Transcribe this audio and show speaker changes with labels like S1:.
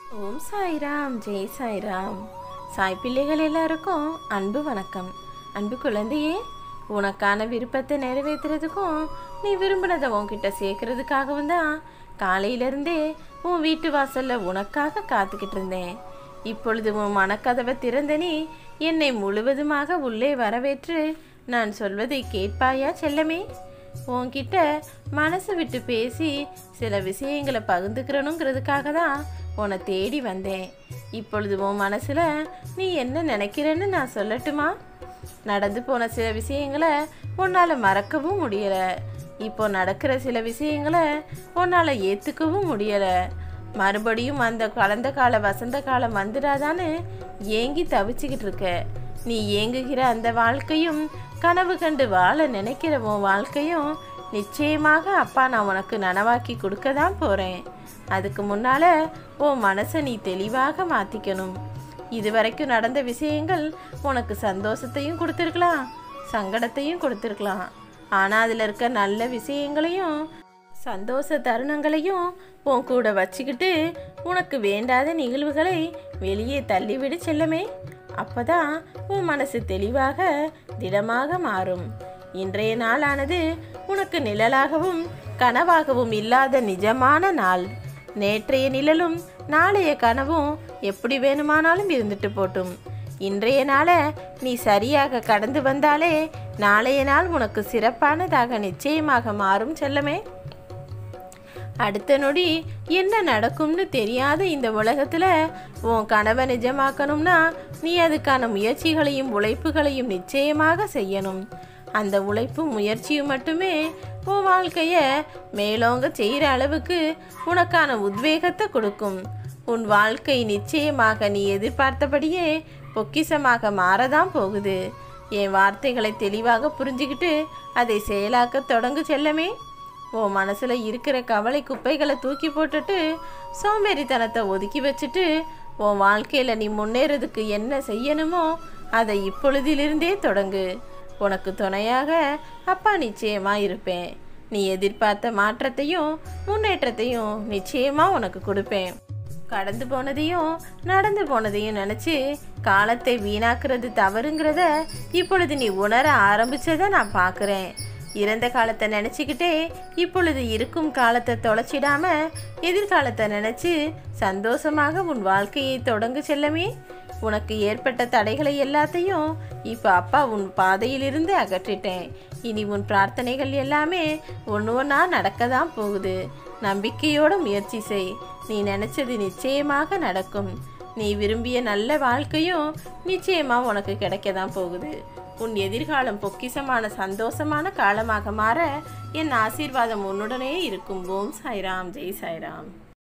S1: ஓம் சாய்ராம் ஜெய் சாய்ராம் சாய் பிள்ளைகள் எல்லாருக்கும் அன்பு வணக்கம் அன்பு குழந்தையே உனக்கான விருப்பத்தை நிறைவேற்றுறதுக்கும் நீ விரும்பினதை உன்கிட்ட சேர்க்கறதுக்காகவும் தான் காலையிலேருந்தே உன் வீட்டு வாசல்ல உனக்காக காத்துக்கிட்டு இருந்தேன் இப்பொழுது உன் மனக்கதவை திறந்த நீ என்னை முழுவதுமாக உள்ளே வரவேற்று நான் சொல்வதை கேட்பாயா செல்லமே உன்கிட்ட மனசு விட்டு பேசி சில விஷயங்களை பகிர்ந்துக்கிறணுங்கிறதுக்காக தான் உன்னை தேடி வந்தேன் இப்பொழுது உன் மனசில் நீ என்ன நினைக்கிறேன்னு நான் சொல்லட்டுமா நடந்து போன சில விஷயங்களை உன்னால் மறக்கவும் முடியலை இப்போ நடக்கிற சில விஷயங்களை உன்னால் ஏற்றுக்கவும் முடியலை மறுபடியும் அந்த கலந்த கால வசந்த காலம் வந்துடாதான்னு ஏங்கி தவிச்சுக்கிட்டு இருக்க நீ ஏங்குகிற அந்த வாழ்க்கையும் கனவு கண்டு வாழ நினைக்கிற உன் வாழ்க்கையும் நிச்சயமாக அப்பா நான் உனக்கு நனவாக்கி கொடுக்க தான் போகிறேன் அதுக்கு முன்னால் உன் மனசை நீ தெளிவாக மாற்றிக்கணும் இதுவரைக்கும் நடந்த விஷயங்கள் உனக்கு சந்தோஷத்தையும் கொடுத்துருக்கலாம் சங்கடத்தையும் கொடுத்துருக்கலாம் ஆனால் அதில் இருக்க நல்ல விஷயங்களையும் சந்தோஷ தருணங்களையும் உன் கூட வச்சுக்கிட்டு உனக்கு வேண்டாத நிகழ்வுகளை வெளியே தள்ளிவிடு செல்லமே அப்பதான் உன் மனசு தெளிவாக திடமாக மாறும் இன்றைய நாளானது உனக்கு நிழலாகவும் கனவாகவும் இல்லாத நிஜமான நாள் நேற்றைய நிழலும் நாளைய கனவும் எப்படி வேணுமானாலும் இருந்துட்டு போட்டும் இன்றைய நாளை நீ சரியாக கடந்து வந்தாலே நாளைய நாள் உனக்கு சிறப்பானதாக நிச்சயமாக மாறும் செல்லமே அடுத்த நொடி என்ன நடக்கும்னு தெரியாத இந்த உலகத்தில் உன் கனவை நிஜமாக்கணும்னா நீ அதுக்கான முயற்சிகளையும் உழைப்புகளையும் நிச்சயமாக செய்யணும் அந்த உழைப்பும் முயற்சியும் மட்டுமே உன் வாழ்க்கையை மேலோங்க செய்கிற அளவுக்கு உனக்கான உத்வேகத்தை கொடுக்கும் உன் வாழ்க்கை நிச்சயமாக நீ எதிர்பார்த்தபடியே பொக்கிசமாக மாறதான் போகுது என் வார்த்தைகளை தெளிவாக புரிஞ்சுக்கிட்டு அதை செயலாக்க தொடங்கு செல்லமே உன் மனசில் இருக்கிற கவலை குப்பைகளை தூக்கி போட்டுட்டு சோம்பேறித்தனத்தை ஒதுக்கி வச்சுட்டு உன் வாழ்க்கையில் நீ முன்னேறதுக்கு என்ன செய்யணுமோ அதை இப்பொழுதிலிருந்தே தொடங்கு உனக்கு துணையாக அப்பா நிச்சயமா இருப்பேன் நீ எதிர்பார்த்த மாற்றத்தையும் முன்னேற்றத்தையும் நிச்சயமா உனக்கு கொடுப்பேன் கடந்து போனதையும் நடந்து போனதையும் நினச்சி காலத்தை வீணாக்குறது தவறுங்கிறத இப்பொழுது நீ உணர ஆரம்பிச்சதை நான் பார்க்குறேன் இறந்த காலத்தை நினச்சிக்கிட்டே இப்பொழுது இருக்கும் காலத்தை தொலைச்சிடாம எதிர்காலத்தை நினச்சி சந்தோஷமாக உன் வாழ்க்கையை தொடங்க செல்லமே உனக்கு ஏற்பட்ட தடைகளை எல்லாத்தையும் இப்போ அப்பா உன் பாதையிலிருந்து அகற்றிட்டேன் இனி உன் பிரார்த்தனைகள் எல்லாமே ஒன்று ஒன்றா நடக்க தான் போகுது நம்பிக்கையோட முயற்சி செய் நீ நினச்சது நிச்சயமாக நடக்கும் நீ விரும்பிய நல்ல வாழ்க்கையும் நிச்சயமாக உனக்கு கிடைக்க தான் போகுது உன் எதிர்காலம் பொக்கிசமான சந்தோஷமான காலமாக மாற என் ஆசீர்வாதம் உன்னுடனே இருக்கும் ஓம் சாய்ராம் ஜெய் சாய்ராம்